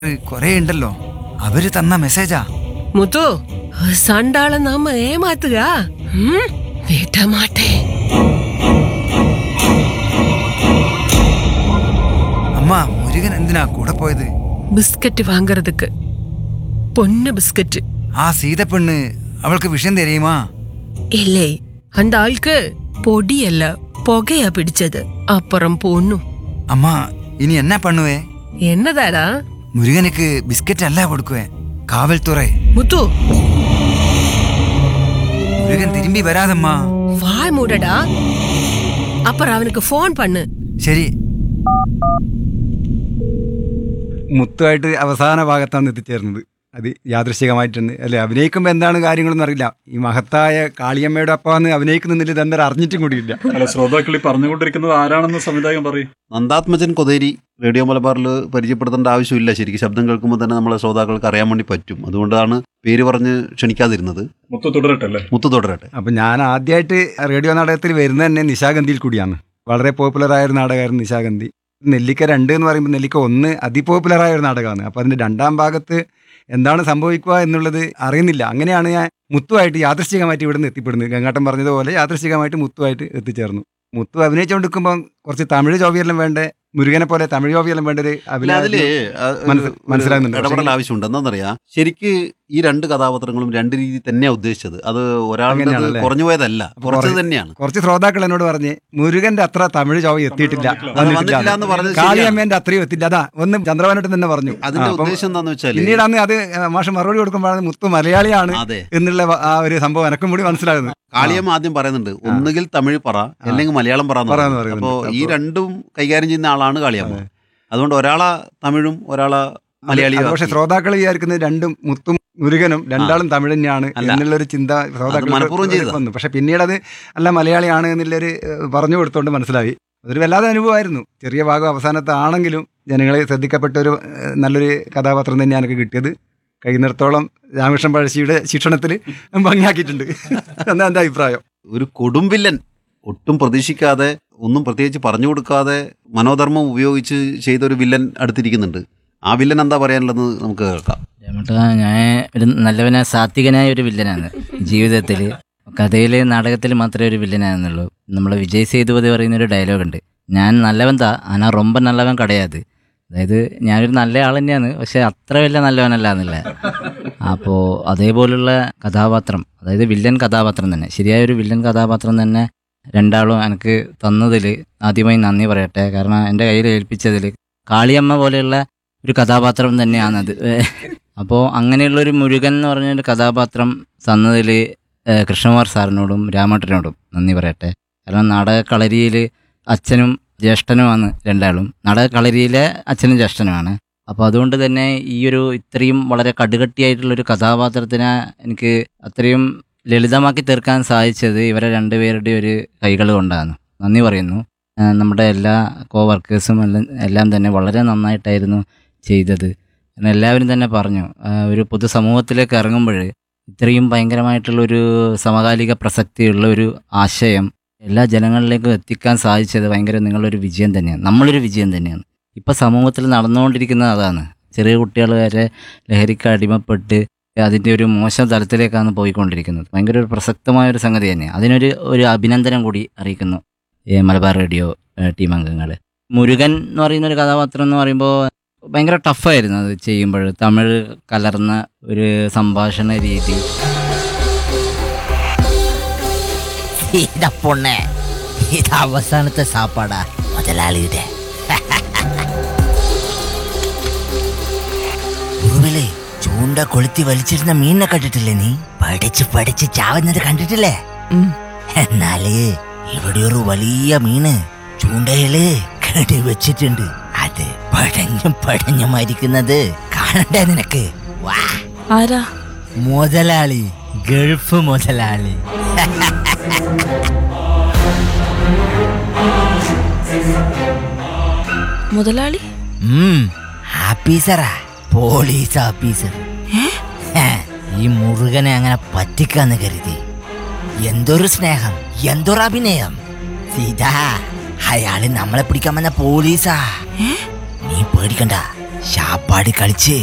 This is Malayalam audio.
കൊറേ ഉണ്ടല്ലോ അവര് തന്ന മെസ്സേജാ முத்து சண்டாள நாம ஏமாத்துகா ம் விட மாட்டேன் അമ്മ മുരുകൻ എന്തിനാ കൂടെ പോയത് பிஸ்கட் வாங்குறதுக்கு பொண்ணு பிஸ்கட் ആ സീത പെണ്ണ് അവൾക്ക് വിഷം തരുമാ இல்லை அந்த ஆளுக்கு பொடி அல்ல புகையா பிடிச்சது அப்புறம் பொண்ணும் അമ്മ ഇനി എന്നാ പണ്ണുവേ என்னதாடா മുരുകനുക്ക് ബിസ്ക്കറ്റ് അല്ല കൊടുക്കുവേ കാവൽത്തുറേ முத்து മുരുകൻ തിരുമ്പി വരാതമ്മ வாய் மூடடா அப்புறம் அவனுக்கு ஃபோன் பண்ணு ശരി മുത്തുമായിട്ട് അവസാന ഭാഗത്താണ് എത്തിച്ചേർന്നത് അത് യാദൃശികമായിട്ടുണ്ട് അല്ലെ അഭിനയിക്കുമ്പോൾ എന്താണ് കാര്യങ്ങളൊന്നും അറിയില്ല ഈ മഹത്തായ കാളിയമ്മയുടെ ഒപ്പമാണ് അഭിനയിക്കുന്നില്ല ഇതെന്താ അറിഞ്ഞിട്ടും കൂടിയില്ല അല്ല ശ്രോതാക്കൾ ഈ പറഞ്ഞുകൊണ്ടിരിക്കുന്നത് ആരാണെന്ന് സംവിധായകൻ പറയും നന്ദാത്മജൻ കൊതേരി റേഡിയോ മലബാറിൽ പരിചയപ്പെടുത്തേണ്ട ആവശ്യമില്ല ശരിക്കും ശബ്ദം കേൾക്കുമ്പോൾ തന്നെ നമ്മളെ ശ്രോതാക്കൾക്ക് അറിയാൻ വേണ്ടി പറ്റും അതുകൊണ്ടാണ് പേര് പറഞ്ഞ് ക്ഷണിക്കാതിരുന്നത് മൊത്തം തുടരട്ടെ അല്ലേ മുത്തു തുടരട്ടെ അപ്പം ഞാൻ ആദ്യമായിട്ട് റേഡിയോ നാടകത്തിൽ വരുന്നത് തന്നെ നിശാഗന്ധിയിൽ കൂടിയാണ് വളരെ പോപ്പുലറായ ഒരു നാടകമായിരുന്നു നിശാഗന്ധി നെല്ലിക്ക രണ്ട് എന്ന് പറയുമ്പോൾ നെല്ലിക്ക ഒന്ന് അതിപോപ്പുലറായ ഒരു നാടകമാണ് അപ്പോൾ അതിൻ്റെ രണ്ടാം ഭാഗത്ത് എന്താണ് സംഭവിക്കുക എന്നുള്ളത് അറിയുന്നില്ല അങ്ങനെയാണ് ഞാൻ മുത്തുമായിട്ട് യാദൃശ്ചികമായിട്ട് ഇവിടെ നിന്ന് എത്തിപ്പെടുന്നത് ഗംഗാട്ടൻ പറഞ്ഞതുപോലെ യാദൃശ്ചികമായിട്ട് മുത്തുമായിട്ട് എത്തിച്ചേർന്നു മുത്തു അഭിനയിച്ചുകൊണ്ടിരിക്കുമ്പോൾ കുറച്ച് തമിഴ് ചോവിയെല്ലാം വേണ്ട മുരുകനെ പോലെ തമിഴ് ചോവിയെല്ലാം വേണ്ട ഒരു അല്ല അതില് അഭിനയം ആ, മനസ്സ്- ഒരു മനസ്സിലാകുന്നുണ്ട്. ഇടപെടൽ ആവശ്യമുണ്ട് എന്താണെന്നറിയാം ശരിക്ക് ഈ രണ്ട് കഥാപാത്രങ്ങളും രണ്ട് രീതി തന്നെയാണ് ഉദ്ദേശിച്ചത് അത് ഒരാളുടെ അങ്ങനെയാണല്ലേ? കുറഞ്ഞു പോയതല്ല കുറച്ചത് കുറേ- തന്നെയാണ് കുറച്ച് ശ്രോതാക്കൾ എന്നോട് പറഞ്ഞ് മുരുകന്റെ അത്ര തമിഴ് ചോവ എത്തിയിട്ടില്ല അത് വന്നിട്ടില്ല എന്ന് പറഞ്ഞത് ശരിയാണ്. കാളിയമ്മേന്റെ അത്രയും എത്തില്ല അതാ ഒന്ന് ചന്ദ്രവാനോട്ട് തന്നെ പറഞ്ഞു അതിന്റെ ആ, അപ്പം ഉദ്ദേശം എന്താന്ന് വെച്ചാല് പിന്നീടാണ് അത് മാഷ് മറുപടി കൊടുക്കുമ്പോഴാണ് മുത്തു മലയാളിയാണ് അതെ എന്നുള്ള വ- ആ ഒരു സംഭവം എനക്കും കൂടി മനസ്സിലാകുന്നത് കാളിയമ്മ ആദ്യം പറയുന്നുണ്ട് ഒന്നുകിൽ തമിഴ് പറ അല്ലെങ്കിൽ മലയാളം പറ എന്ന് പറ എന്ന് പറയുന്നത്. പറയുന്നുണ്ട്. അപ്പോ ഈ അപ്പോ- രണ്ടും കൈകാര്യം ചെയ്യുന്ന ആളാണ് കാളിയമ്മ അതുകൊണ്ട് ഒരാളാ തമിഴും ഒരാളാ മലയാളിയും അത് പക്ഷെ ആക്കി. ശ്രോതാക്കൾ വിചാരിക്കുന്നത് രണ്ടും മുത്തും മുരുകനും രണ്ടാളും തമിഴ് തന്നെയാണ് അല്ല. എന്നുള്ളൊരു ചിന്ത മനഃപൂർവ്വം ചെയ്തതാ. ശ്രോതാക്കൾ വന്നു പക്ഷെ പിന്നീട് അത് അല്ല മലയാളിയാണ് എന്നുള്ളൊരു ഏഹ്, പറഞ്ഞു കൊടുത്തോണ്ട് മനസ്സിലായി അതൊരു വല്ലാതെ അനുഭവമായിരുന്നു ചെറിയ ഭാഗം അവസാനത്തെ ആണെങ്കിലും ജനങ്ങളെ ശ്രദ്ധിക്കപ്പെട്ട ഒരു ഏഹ്, നല്ലൊരു കഥാപാത്രം തന്നെയാണ് എനിക്ക് കിട്ടിയത് കഴിയുന്നിടത്തോളം രാമകൃഷ്ണൻ പഴശ്ശിയുടെ ശിക്ഷണത്തിൽ ഭംഗിയാക്കിയിട്ടുണ്ട് എന്നാ എൻ്റെ അഭിപ്രായം ഒരു കൊടുമ്പില്ലൻ ഒട്ടും പ്രതീക്ഷിക്കാതെ ഒന്നും പ്രത്യേകിച്ച് പറഞ്ഞു കൊടുക്കാതെ മനോധർമ്മം ഉപയോഗിച്ച് ചെയ്ത ഒരു വില്ലൻ അടുത്തിരിക്കുന്നുണ്ട് ആ വില്ലൻ എന്താ പറയാനുള്ളത് നമുക്ക് കേൾക്കാം രമേട്ടാ ഞാൻ ഒരു നല്ലവനായ സാത്വികനായ ഒരു വില്ലനാണ് ജീവിതത്തിൽ കഥയിൽ നാടകത്തിൽ മാത്രമേ ഒരു വില്ലനാണെന്നുള്ളൂ നമ്മൾ വിജയ് സേതുപതി പറയുന്ന ഒരു ഡയലോഗ് ഉണ്ട് ഞാൻ നല്ലവൻ താ ആനാ റൊമ്പ നല്ലവൻ കടയാത് അതായത് ഞാനൊരു നല്ല ആൾ തന്നെയാണ് പക്ഷെ അത്ര വലിയ നല്ലവനല്ല എന്നുള്ള അപ്പോൾ അതേപോലുള്ള കഥാപാത്രം അതായത് വില്ലൻ കഥാപാത്രം തന്നെ ശരിയായ ഒരു വില്ലൻ കഥാപാത്രം തന്നെ രണ്ടാളും എനിക്ക് തന്നതിൽ ആദ്യമായി നന്ദി പറയട്ടെ കാരണം എൻ്റെ കയ്യിൽ ഏൽപ്പിച്ചതിൽ കാളിയമ്മ പോലെയുള്ള ഒരു കഥാപാത്രം തന്നെയാണത് അപ്പോൾ അങ്ങനെയുള്ള ഒരു മുരുകൻ എന്ന് പറഞ്ഞൊരു കഥാപാത്രം തന്നതിൽ കൃഷ്ണകുമാർ സാറിനോടും രാമേട്ടനോടും നന്ദി പറയട്ടെ കാരണം നാടകക്കളരിയിൽ അച്ഛനും ജ്യേഷ്ഠനുമാണ് രണ്ടാളും നാടകക്കളരിയിലെ അച്ഛനും ജ്യേഷ്ഠനുമാണ് അപ്പോൾ അതുകൊണ്ട് തന്നെ ഈ ഒരു ഇത്രയും വളരെ കടുകട്ടിയായിട്ടുള്ളൊരു കഥാപാത്രത്തിനെ എനിക്ക് അത്രയും ലളിതമാക്കി തീർക്കാൻ സാധിച്ചത് ഇവരെ രണ്ടുപേരുടെ ഒരു കൈകൾ കൊണ്ടാണ് നന്ദി പറയുന്നു ആ, നമ്മുടെ എല്ലാ കോ വർക്കേഴ്സും എല്ലാം എല്ലാം തന്നെ വളരെ നന്നായിട്ടായിരുന്നു ചെയ്തത് കാരണം എല്ലാവരും തന്നെ പറഞ്ഞു ആ, ഒരു പൊതുസമൂഹത്തിലേക്ക് ഇറങ്ങുമ്പോൾ ഇത്രയും ഭയങ്കരമായിട്ടുള്ളൊരു സമകാലിക പ്രസക്തിയുള്ള ഒരു ആശയം എല്ലാ ജനങ്ങളിലേക്കും എത്തിക്കാൻ സാധിച്ചത് ഭയങ്കര നിങ്ങളൊരു വിജയം തന്നെയാണ് നമ്മളൊരു വിജയം തന്നെയാണ് ഇപ്പം സമൂഹത്തിൽ നടന്നുകൊണ്ടിരിക്കുന്നത് അതാണ് ചെറിയ കുട്ടികൾ വരെ ലഹരിക്ക് അടിമപ്പെട്ട് അതിൻ്റെ ഒരു മോശം തലത്തിലേക്കാണ് പോയിക്കൊണ്ടിരിക്കുന്നത് ഭയങ്കര ഒരു പ്രസക്തമായ ഒരു സംഗതി തന്നെയാണ് അതിനൊരു ഒരു അഭിനന്ദനം കൂടി അറിയിക്കുന്നു ഈ മലബാർ റേഡിയോ ഏഹ്, ടീം അംഗങ്ങൾ മുരുകൻ എന്ന് പറയുന്ന ഒരു കഥാപാത്രം എന്ന് പറയുമ്പോൾ ഭയങ്കര ടഫായിരുന്നു അത് ചെയ്യുമ്പോൾ തമിഴ് കലർന്ന ഒരു സംഭാഷണ രീതി ഇതാ പൊണ്ണെ ഇത് അവസാനത്തെ സാപ്പാടാ മുതലാളിയുടെ ഉറുവിലെ ചൂണ്ട കൊളുത്തി വലിച്ചിരുന്ന മീനിനെ കണ്ടിട്ടില്ലേ നീ പഠിച്ച് പഠിച്ച് ചാവുന്നത് കണ്ടിട്ടില്ലേ എന്നാല് ഇവിടെ ഒരു വലിയ മീന് ചൂണ്ടയില് കെടി വെച്ചിട്ടുണ്ട് അത് പടഞ്ഞും പടഞ്ഞും മരിക്കുന്നത് കാണണ്ടേ നിനക്ക് വാ ആരാ മുതലാളി ഗൾഫ് മുതലാളി മുതലാളി ഉം, ആപ്പീസറാ പോലീസ് ആപ്പീസർ ഹേ, ഈ മുരുകനെ അങ്ങനെ പറ്റിക്കാന്ന് കരുതി എന്തൊരു സ്നേഹം എന്തൊരു അഭിനയം സീതാ അയാള് നമ്മളെ പിടിക്കാൻ വന്ന പോലീസാ നീ പേടിക്കണ്ട ശാപ്പാടി കളിച്ച്